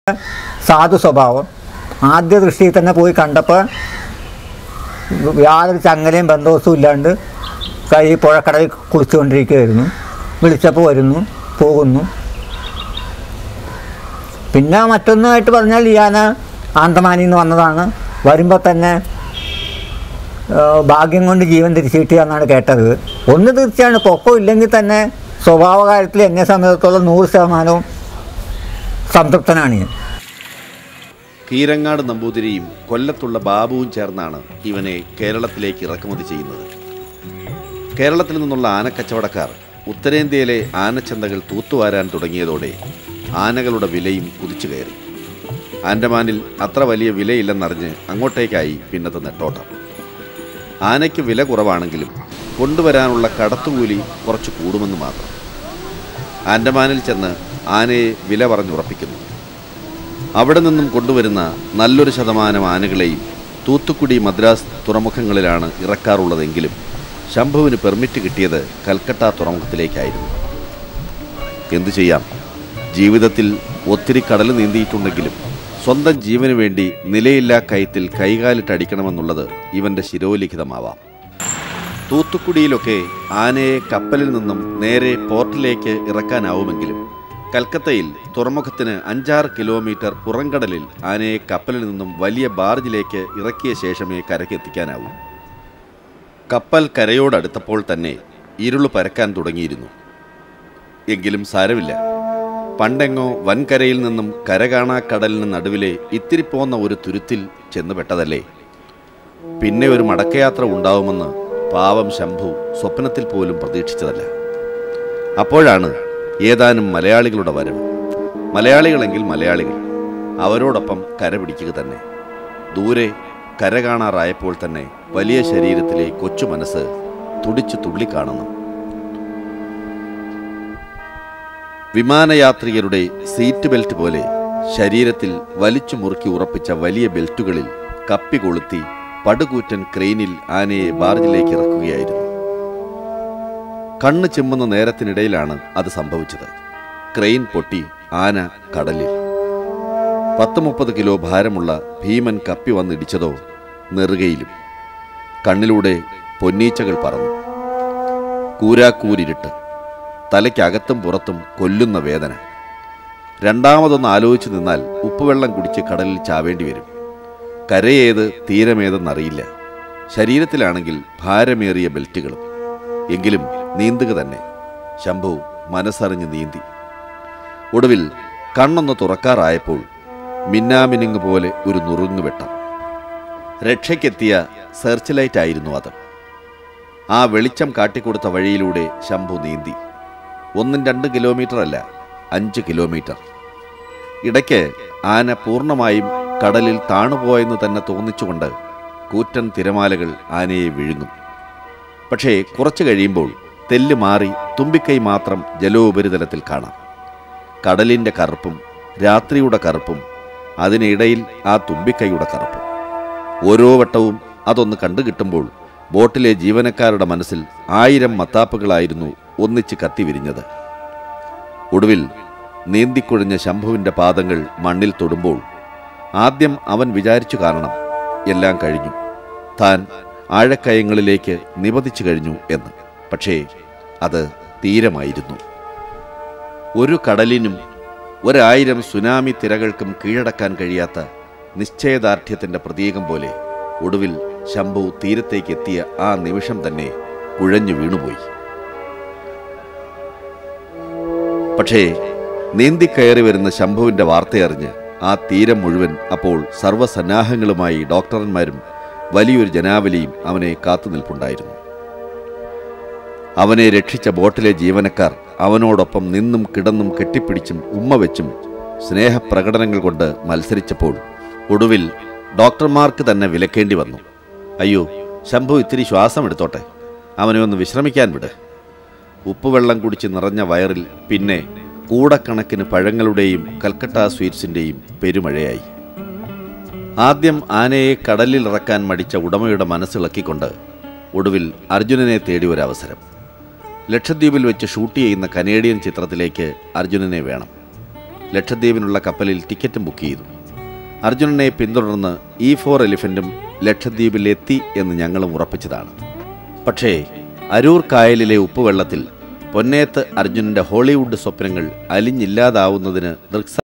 സാധു സ്വഭാവം ആദ്യ ദൃഷ്ടിയിൽ തന്നെ പോയി കണ്ടപ്പോൾ യാതൊരു ചങ്ങലയും ബന്ധവസും ഇല്ലാണ്ട് കൈ പുഴക്കടയിൽ കുളിച്ചുകൊണ്ടിരിക്കുകയായിരുന്നു വിളിച്ചപ്പോൾ വരുന്നു പോകുന്നു പിന്നെ മറ്റൊന്നായിട്ട് പറഞ്ഞാൽ ലിയാന ആന്തമാനിൽ നിന്ന് വന്നതാണ് വരുമ്പോൾ തന്നെ ആ, ഭാഗ്യം കൊണ്ട് ജീവൻ തിരിച്ചു കിട്ടിയ എന്നാണ് കേട്ടത് ഒന്ന് തീർച്ചയാണ് പൊക്കം ഇല്ലെങ്കിൽ തന്നെ സ്വഭാവ കാര്യത്തിൽ എന്നെ സംബന്ധിച്ചിടത്തോളം നൂറ് ശതമാനവും സംതൃപ്തനാണ് ഞാൻ കീരങ്ങാട് നമ്പൂതിരിയും കൊല്ലത്തുള്ള ബാബുവും ചേർന്നാണ് ഇവനെ കേരളത്തിലേക്ക് ഇറക്കുമതി ചെയ്യുന്നത് കേരളത്തിൽ നിന്നുള്ള ആനക്കച്ചവടക്കാർ ഉത്തരേന്ത്യയിലെ ആനച്ചന്തകൾ തൂത്തുവാരാൻ തുടങ്ങിയതോടെ ആനകളുടെ വിലയും കുതിച്ചു കയറി ആൻഡമാനിൽ അത്ര വലിയ വിലയില്ലെന്നറിഞ്ഞ് അങ്ങോട്ടേക്കായി പിന്നത്തെ നെട്ടോട്ടം ആനയ്ക്ക് വില കുറവാണെങ്കിലും കൊണ്ടുവരാനുള്ള കടത്തുകൂലി കുറച്ച് കൂടുമെന്ന് മാത്രം ആൻഡമാനിൽ ചെന്ന് ആനയെ വില പറഞ്ഞുറപ്പിക്കുന്നു അവിടെ നിന്നും കൊണ്ടുവരുന്ന നല്ലൊരു ശതമാനം ആനകളെയും തൂത്തുക്കുടി മദ്രാസ് തുറമുഖങ്ങളിലാണ് ഇറക്കാറുള്ളതെങ്കിലും ശംഭുവിന് പെർമിറ്റ് കിട്ടിയത് കൽക്കട്ട തുറമുഖത്തിലേക്കായിരുന്നു എന്തു ചെയ്യാം ജീവിതത്തിൽ ഒത്തിരി കടൽ നീന്തിയിട്ടുണ്ടെങ്കിലും സ്വന്തം ജീവന് വേണ്ടി നിലയില്ലാ കയത്തിൽ കൈകാലിട്ടടിക്കണമെന്നുള്ളത് ഇവന്റെ ശിരോലിഖിതമാവാം തൂത്തുക്കുടിയിലൊക്കെ ആനയെ കപ്പലിൽ നിന്നും നേരെ പോർട്ടിലേക്ക് ഇറക്കാനാവുമെങ്കിലും കൽക്കത്തയിൽ തുറമുഖത്തിന് അഞ്ചാറ് കിലോമീറ്റർ പുറംകടലിൽ ആനയെ കപ്പലിൽ നിന്നും വലിയ ബാർജിലേക്ക് ഇറക്കിയ ശേഷമേ കരയ്ക്കെത്തിക്കാനാവൂ കപ്പൽ കരയോടടുത്തപ്പോൾ തന്നെ ഇരുള് പരക്കാൻ തുടങ്ങിയിരുന്നു എങ്കിലും സാരമില്ല പണ്ടെങ്ങോ വൻകരയിൽ നിന്നും കരകാണാ കടലിന് നടുവിലെ ഇത്തിരി പോന്ന ഒരു തുരുത്തിൽ ചെന്നുപെട്ടതല്ലേ പിന്നെ ഒരു മടക്കയാത്ര ഉണ്ടാവുമെന്ന് പാവം ശംഭു സ്വപ്നത്തിൽ പോലും പ്രതീക്ഷിച്ചതല്ല അപ്പോഴാണ് ഏതാനും മലയാളികളുടെ വരവ് മലയാളികളെങ്കിൽ മലയാളികൾ അവരോടൊപ്പം കര പിടിക്കുക തന്നെ ദൂരെ കര കാണാറായപ്പോൾ തന്നെ വലിയ ശരീരത്തിലെ കൊച്ചു മനസ്സ് തുടിച്ചു തുള്ളി കാണുന്നു വിമാനയാത്രികരുടെ സീറ്റ് ബെൽറ്റ് പോലെ ശരീരത്തിൽ വലിച്ചു മുറുക്കി ഉറപ്പിച്ച വലിയ ബെൽറ്റുകളിൽ കപ്പി കൊളുത്തി പടുകൂറ്റൻ ക്രെയിനിൽ ആനയെ ബാർജിലേക്ക് ഇറക്കുകയായിരുന്നു കണ്ണ് ചിമ്മുന്ന നേരത്തിനിടയിലാണ് അത് സംഭവിച്ചത് ക്രെയിൻ പൊട്ടി ആന കടലിൽ പത്ത് മുപ്പത് കിലോ ഭാരമുള്ള ഭീമൻ കപ്പി വന്നിടിച്ചതോ നെറുകയിലും കണ്ണിലൂടെ പൊന്നീച്ചകൾ പറന്നു കൂരാക്കൂരിരുട്ട് തലയ്ക്കകത്തും പുറത്തും കൊല്ലുന്ന വേദന രണ്ടാമതൊന്ന് ആലോചിച്ചു നിന്നാൽ ഉപ്പുവെള്ളം കുടിച്ച് കടലിൽ ചാവേണ്ടി വരും കരയേത് തീരമേതെന്നറിയില്ല ശരീരത്തിലാണെങ്കിൽ ഭാരമേറിയ ബെൽറ്റുകളും എങ്കിലും നീന്തുക തന്നെ ശംഭു മനസ്സറിഞ്ഞ് നീന്തി ഒടുവിൽ കണ്ണൊന്ന് തുറക്കാറായപ്പോൾ മിന്നാമിനുങ്ങ് പോലെ ഒരു നുറുങ്ങുവെട്ടം രക്ഷയ്ക്കെത്തിയ സെർച്ച് ലൈറ്റ് ആയിരുന്നു അത് ആ വെളിച്ചം കാട്ടിക്കൊടുത്ത വഴിയിലൂടെ ശംഭു നീന്തി ഒന്നും രണ്ട് കിലോമീറ്റർ അല്ല അഞ്ച് കിലോമീറ്റർ ഇടയ്ക്ക് ആന പൂർണ്ണമായും കടലിൽ താണുപോയെന്ന് തന്നെ തോന്നിച്ചുകൊണ്ട് കൂറ്റൻ തിരമാലകൾ ആനയെ വിഴുങ്ങും പക്ഷേ കുറച്ചു കഴിയുമ്പോൾ തെല്ല് മാറി തുമ്പിക്കൈ മാത്രം ജലോപരിതലത്തിൽ കാണാം കടലിൻ്റെ കറുപ്പും രാത്രിയുടെ കറുപ്പും അതിനിടയിൽ ആ തുമ്പിക്കൈയുടെ കറുപ്പും ഓരോ വട്ടവും അതൊന്ന് കണ്ടു കിട്ടുമ്പോൾ ബോട്ടിലെ ജീവനക്കാരുടെ മനസ്സിൽ ആയിരം മത്താപ്പുകളായിരുന്നു ഒന്നിച്ച് കത്തിവിരിഞ്ഞത് ഒടുവിൽ നീന്തിക്കുഴഞ്ഞ ശംഭുവിൻ്റെ പാദങ്ങൾ മണ്ണിൽ തൊടുമ്പോൾ ആദ്യം അവൻ വിചാരിച്ചു കാരണം എല്ലാം കഴിഞ്ഞു താൻ ആഴക്കയങ്ങളിലേക്ക് നിപതിച്ചു കഴിഞ്ഞു എന്ന് പക്ഷേ അത് തീരമായിരുന്നു ഒരു കടലിനും ഒരായിരം സുനാമി തിരകൾക്കും കീഴടക്കാൻ കഴിയാത്ത നിശ്ചയദാർഢ്യത്തിൻ്റെ പ്രതീകം പോലെ ഒടുവിൽ ശംഭു തീരത്തേക്ക് എത്തിയ ആ നിമിഷം തന്നെ കുഴഞ്ഞു വീണുപോയി പക്ഷേ നീന്തിക്കയറി വരുന്ന ശംഭുവിൻ്റെ വാർത്തയറിഞ്ഞ് ആ തീരം മുഴുവൻ അപ്പോൾ സർവ്വസന്നാഹങ്ങളുമായി ഡോക്ടർമാരും വലിയൊരു ജനാവലിയും അവനെ കാത്തുനിൽപ്പുണ്ടായിരുന്നു അവനെ രക്ഷിച്ച ബോട്ടിലെ ജീവനക്കാർ അവനോടൊപ്പം നിന്നും കിടന്നും കെട്ടിപ്പിടിച്ചും ഉമ്മ വെച്ചും സ്നേഹപ്രകടനങ്ങൾ കൊണ്ട് മത്സരിച്ചപ്പോൾ ഒടുവിൽ ഡോക്ടർമാർക്ക് തന്നെ വിലക്കേണ്ടി വന്നു അയ്യോ ശംഭു ഇത്തിരി ശ്വാസം എടുത്തോട്ടെ അവനെ ഒന്ന് വിശ്രമിക്കാൻ വിട് ഉപ്പുവെള്ളം കുടിച്ച് നിറഞ്ഞ വയറിൽ പിന്നെ കൂടക്കണക്കിന് പഴങ്ങളുടെയും കൽക്കട്ട സ്വീറ്റ്സിൻ്റെയും പെരുമഴയായി ആദ്യം ആനയെ കടലിൽ ഇറക്കാൻ മടിച്ച ഉടമയുടെ മനസ്സിളക്കിക്കൊണ്ട് ഒടുവിൽ അർജുനനെ തേടി ഒരവസരം ലക്ഷദ്വീപിൽ വെച്ച് ഷൂട്ട് ചെയ്യുന്ന കനേഡിയൻ ചിത്രത്തിലേക്ക് അർജുനനെ വേണം ലക്ഷദ്വീപിനുള്ള കപ്പലിൽ ടിക്കറ്റും ബുക്ക് ചെയ്തു അർജുനനെ പിന്തുടർന്ന് ഇ ഫോർ എലിഫൻറ്റും ലക്ഷദ്വീപിൽ എത്തി എന്ന് ഞങ്ങളും ഉറപ്പിച്ചതാണ് പക്ഷേ അരൂർ കായലിലെ ഉപ്പുവെള്ളത്തിൽ പൊന്നേത്ത് അർജുനന്റെ ഹോളിവുഡ് സ്വപ്നങ്ങൾ അലിഞ്ഞില്ലാതാവുന്നതിന് ദൃക്സ